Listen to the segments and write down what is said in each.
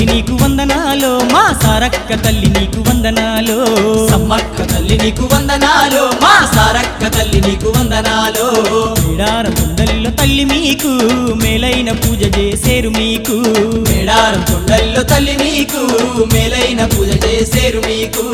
నీకు వందనాలో మా సారక్క తల్లి నీకు వందనాలో సమ్మక్క తల్లి నీకు వందనాలు మా సారక్క తల్లి నీకు వందనాలు మేడార కొండల్లో తల్లి మీకు మేలైన పూజ చేసేరు మీకు మేడారం కొండల్లో తల్లి నీకు మేలైన పూజ చేసేరు మీకు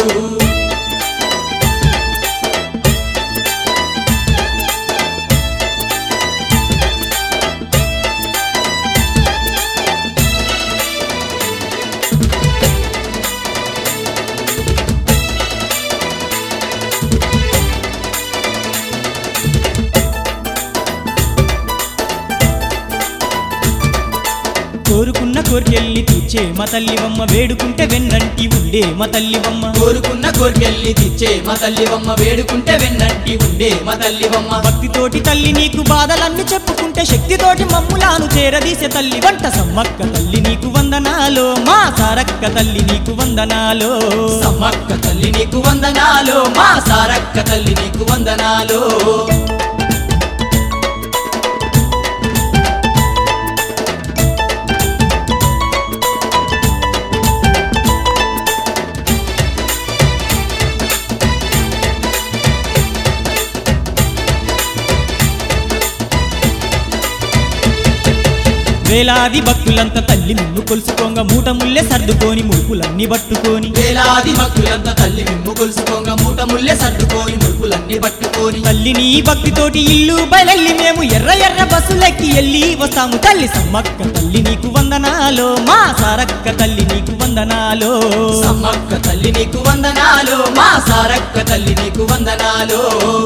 కోరుకున్న కోరికెళ్ళి తీర్చే మా తల్లివమ్మ వేడుకుంటే వెన్నంటి ఉండే మా తల్లివమ్మ కోరుకున్న కోరికెళ్ళి తెచ్చే మా తల్లివమ్మ వేడుకుంటే వెన్నంటి ఉండే మా తల్లివమ్మ భక్తితోటి తల్లి నీకు బాధలన్నీ చెప్పుకుంటే శక్తితోటి మమ్ములాను చేరదీసే తల్లి వంట సమ్మక్క తల్లి నీకు వందనాలో మా సారక్క తల్లి నీకు వందనాలో సమ్మక్క తల్లి నీకు వందనాలు మా సారక్క తల్లి నీకు వందనాలు వేలాది భక్తులంతా తల్లి నిన్ను కొలుసుకోంగ మూట ముల్లె సర్దుకొని ముడుపులన్నీ పట్టుకొని వేలాది భక్తులంతా తల్లి మిమ్ము కొలుసుకోంగ మూట ముల్లె సర్దుకొని ముడుపులన్నీ పట్టుకొని తల్లి నీ భక్తితోటి ఇల్లు బయలెల్లి మేము ఎర్ర ఎర్ర బస్సులెక్కి ఎల్లి వస్తాము తల్లి సమ్మక్క తల్లి నీకు వందనాలో మా సారక్క తల్లి నీకు వందనాలో సమ్మక్క తల్లి నీకు వందనాలు మా సారక్క తల్లి నీకు వందనాలు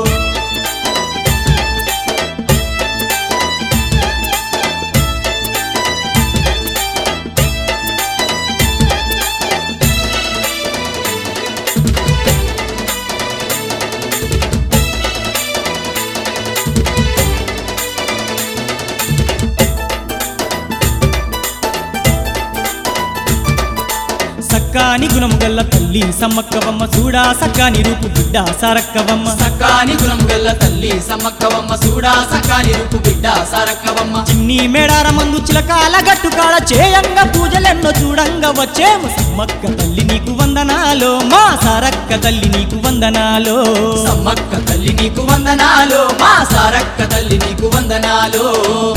సక్కాని గుణము గల్ల తల్లి సమ్మక్కవమ్మ చూడా సక్కాని రూపు బిడ్డ సారక్కవమ్మ సక్కాని గుణం గల్ల తల్లి సమ్మక్కవమ్మ సూడా సక్కాని రూపు బిడ్డ సారక్కవమ్మ చిన్ని మేడార మందు చిలకాల గట్టు కాడ చేయంగా పూజలెన్నో చూడంగా వచ్చేము సమ్మక్క తల్లి నీకు వందనాలో మా సారక్క తల్లి నీకు వందనాలో సమ్మక్క తల్లి నీకు వందనాలు మా సారక్క తల్లి నీకు వందనాలు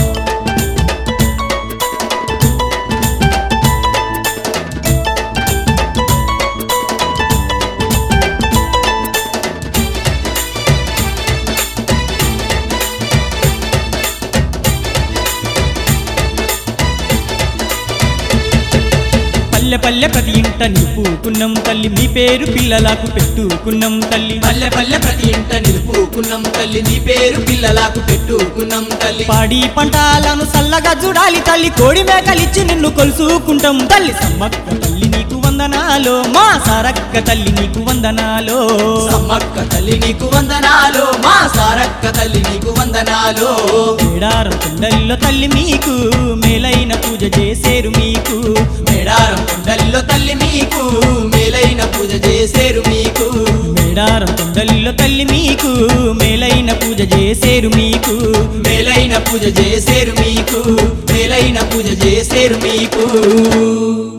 పల్లె పల్లె ప్రతి ఇంట నిలుపుకున్నాం తల్లి మీ పేరు పిల్లలకు పెట్టుకున్నాం తల్లి పల్లె పల్లె ప్రతి ఇంట నిలుపుకున్నాం తల్లి నీ పేరు పిల్లలకు పెట్టుకున్నాం తల్లి పాడి పంటాలను సల్లగా చూడాలి తల్లి కోడి మేకలిచ్చి నిన్ను కొలుసుకుంటాం తల్లి సమ్మక్క తల్లి నీకు వందనాలో మా సారక్క తల్లి నీకు వందనాలో సమ్మక్క తల్లి నీకు వందనాలు మా సారక్క తల్లి నీకు వందనాలు మేడారం కొండల్లో తల్లి మీకు మేలైన పూజ చేసేరు మీకు మేడారం కొండల్లో తల్లి మీకు మేలైన పూజ చేసేరు మీకు మేడారం కొండల్లో తల్లి మీకు మేలైన పూజ చేసేరు మీకు మేలైన పూజ చేసేరు మీకు మేలైన పూజ చేసేరు మీకు